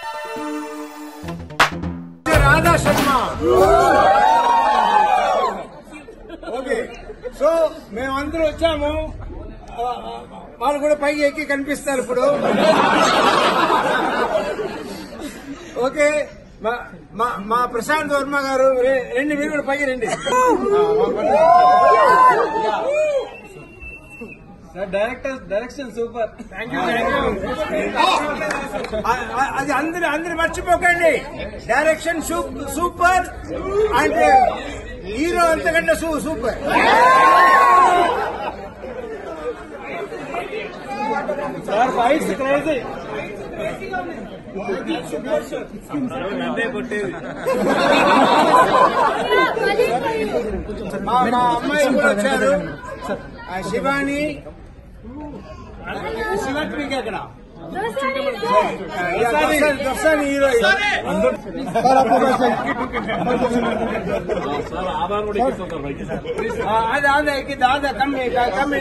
Radha Sharma okay so మేమందరూ వచ్చాము ఆ, వాళ్ళు కూడా పైకి ఎక్కి కనిపిస్తారు ఇప్పుడు ఓకే మా- మా మా ప్రశాంత్ వర్మ గారు రే- రండి మీరు కూడా పైకి రండి director direction super thank you అది అందరు అందరు మర్చిపోకండి డైరెక్షన్ సూపర్ అంటే హీరో అంతకంటే సూ- సూపర్ సార్ ఫైట్స్ క్రేజీ మా మా అమ్మాయి కూడా వచ్చారు ఆ శివాని శివత్రికి ఎక్కడ దొరసాని హీరో అదే అదే ఎక్కిద్ది అదే కమ్మి కమ్మి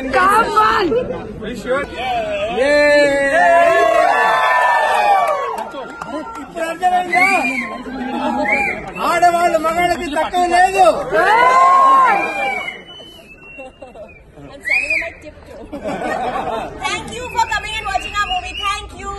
ఇప్పుడు అర్థమైందా ఆడవాళ్ళు మగాళ్ళకి తక్కువ లేదు I'm standing on my tiptoe. Thank you for coming and watching our movie. Thank you.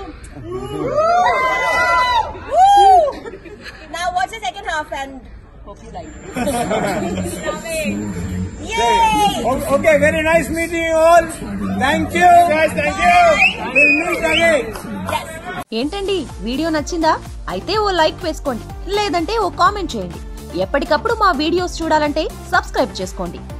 Woo! Now watch the second half and hope you like it. Yay! Okay very nice meeting all thank you thank you will meet again Yes. ఏంటండి video నచ్చిందా అయితే ఓ like వేసుకోండి లేదంటే ఓ comment చేయండి ఎప్పటికప్పుడు మా videos చూడాలంటే subscribe చేసుకోండి